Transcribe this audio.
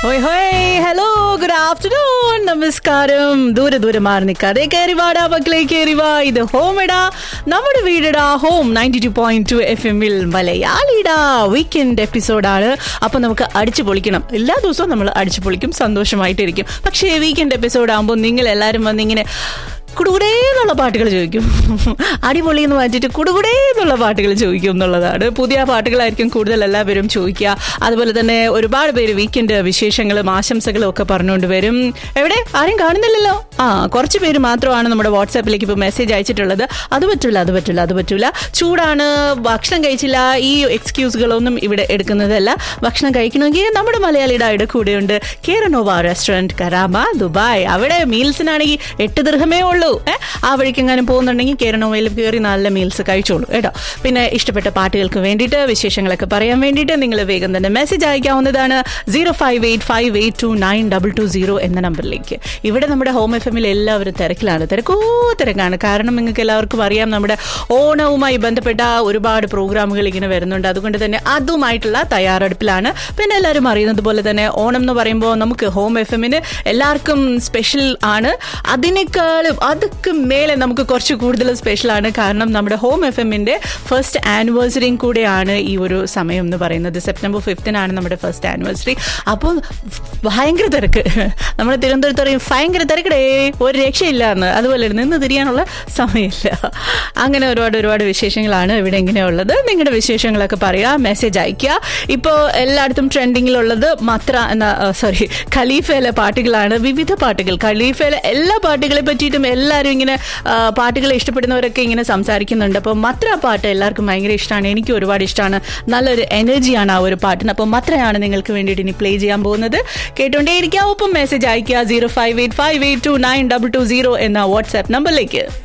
ഹോയ് ഹോയ് hello good afternoon നമസ്കാരം ദൂരെ ദൂരെ മാറി നിൽക്കാതെ കയറി വാടാ മക്കളെ കയറി വാ ഇത് ഹോം ഇടാ നമ്മുടെ വീടിടാ Home ninety two point two F എമ്മിൽ മലയാളിടാ വീക്കെൻഡ് എപ്പിസോഡാണ് അപ്പൊ നമുക്ക് അടിച്ചു പൊളിക്കണം എല്ലാ ദിവസവും നമ്മൾ അടിച്ചു പൊളിക്കും സന്തോഷമായിട്ടിരിക്കും പക്ഷേ വീക്കെൻഡ് എപ്പിസോഡ് ആകുമ്പോൾ നിങ്ങൾ എല്ലാവരും വന്നിങ്ങനെ കുടുകുടേ എന്നുള്ള പാട്ടുകൾ ചോദിക്കും അടിപൊളി എന്ന് മാറ്റിയിട്ട് കുടുകുടേ എന്നുള്ള പാട്ടുകൾ ചോദിക്കും എന്നുള്ളതാണ് പുതിയ പാട്ടുകളായിരിക്കും കൂടുതൽ എല്ലാവരും ചോദിക്കുക അതുപോലെ തന്നെ ഒരുപാട് പേര് വീക്കെൻഡ് വിശേഷങ്ങളും ആശംസകളും ഒക്കെ പറഞ്ഞുകൊണ്ട് വരും എവിടെ ആരും കാണുന്നില്ലല്ലോ ആ കുറച്ച് പേര് മാത്രമാണ് നമ്മുടെ വാട്സാപ്പിലേക്ക് ഇപ്പോൾ മെസ്സേജ് അയച്ചിട്ടുള്ളത് അത് പറ്റില്ല അത് പറ്റില്ല അത് പറ്റില്ല ചൂടാണ് ഭക്ഷണം കഴിച്ചില്ല ഈ എക്സ്ക്യൂസുകളൊന്നും ഇവിടെ എടുക്കുന്നതല്ല ഭക്ഷണം കഴിക്കണമെങ്കിൽ നമ്മുടെ മലയാളിയുടെ അവിടെ കൂടെയുണ്ട് കേരനോവ റെസ്റ്റോറൻറ്റ് കരാമ ദുബായ് അവിടെ മീൽസിനാണെങ്കിൽ എട്ട് ദീർഘമേ ഉള്ളൂ ഏ ആ വഴിക്കെങ്ങാനും പോകുന്നുണ്ടെങ്കിൽ കേരനോവയിൽ കയറി നല്ല മീൽസ് കഴിച്ചോളൂ കേട്ടോ പിന്നെ ഇഷ്ടപ്പെട്ട പാട്ടുകൾക്ക് വേണ്ടിയിട്ട് വിശേഷങ്ങളൊക്കെ പറയാൻ വേണ്ടിയിട്ട് നിങ്ങൾ വേഗം തന്നെ മെസ്സേജ് അയക്കാവുന്നതാണ് zero five eight five eight two nine double two zero എന്ന നമ്പറിലേക്ക് ഇവിടെ നമ്മുടെ ഹോം എഫ് എമ്മിൽ എല്ലാവരും തിരക്കിലാണ് തിരക്കോ തിരക്കാണ് കാരണം നിങ്ങൾക്ക് എല്ലാവർക്കും അറിയാം നമ്മുടെ ഓണവുമായി ബന്ധപ്പെട്ട ഒരുപാട് പ്രോഗ്രാമുകൾ ഇങ്ങനെ വരുന്നുണ്ട് അതുകൊണ്ട് തന്നെ അതുമായിട്ടുള്ള തയ്യാറെടുപ്പിലാണ് പിന്നെ എല്ലാവരും അറിയുന്നത് പോലെ തന്നെ ഓണം എന്ന് പറയുമ്പോൾ നമുക്ക് ഹോം എഫ് എമ്മിന് എല്ലാവർക്കും സ്പെഷ്യൽ ആണ് അതിനേക്കാളും അതൊക്കെ മേലെ നമുക്ക് കുറച്ച് കൂടുതൽ സ്പെഷ്യലാണ് കാരണം നമ്മുടെ ഹോം എഫ് എമ്മിൻ്റെ ഫസ്റ്റ് ആനിവേഴ്സറിയും കൂടെയാണ് ഈ ഒരു സമയം എന്ന് പറയുന്നത് സെപ്റ്റംബർ ഫിഫ്തിനാണ് നമ്മുടെ ഫസ്റ്റ് ആനിവേഴ്സറി അപ്പോൾ ഭയങ്കര തിരക്ക് നമ്മൾ തിരുവനന്തപുരത്ത് പറയും ഭയങ്കര തിരക്കടേ ഒരു രക്ഷയില്ല എന്ന് അതുപോലെ നിന്ന് തിരിയാനുള്ള സമയമില്ല അങ്ങനെ ഒരുപാട് ഒരുപാട് വിശേഷങ്ങളാണ് ഇവിടെ ഇങ്ങനെയുള്ളത് നിങ്ങളുടെ വിശേഷങ്ങളൊക്കെ പറയുക മെസ്സേജ് അയയ്ക്കുക ഇപ്പോൾ എല്ലായിടത്തും ട്രെൻഡിങ്ങിലുള്ളത് മത്ര എന്ന സോറി ഖലീഫയിലെ പാട്ടുകളാണ് വിവിധ പാട്ടുകൾ ഖലീഫയിലെ എല്ലാ പാട്ടുകളെ പറ്റിയിട്ടും എല്ലാവരും ഇങ്ങനെ ആ, പാട്ടുകളെ ഇഷ്ടപ്പെടുന്നവരൊക്കെ ഇങ്ങനെ സംസാരിക്കുന്നുണ്ട് അപ്പോൾ മത്ര പാട്ട് എല്ലാവർക്കും ഭയങ്കര ഇഷ്ടമാണ് എനിക്ക് ഒരുപാട് ഇഷ്ടമാണ് നല്ലൊരു എനർജിയാണ് ആ ഒരു പാട്ടിന് അപ്പോൾ മത്രയാണ് നിങ്ങൾക്ക് വേണ്ടിയിട്ട് ഇനി പ്ലേ ചെയ്യാൻ പോകുന്നത് കേട്ടുകൊണ്ടേയിരിക്കാം ഒപ്പം മെസ്സേജ് അയക്കുക zero five eight five eight two nine double two zero എന്ന വാട്സ്ആപ്പ് നമ്പറിലേക്ക്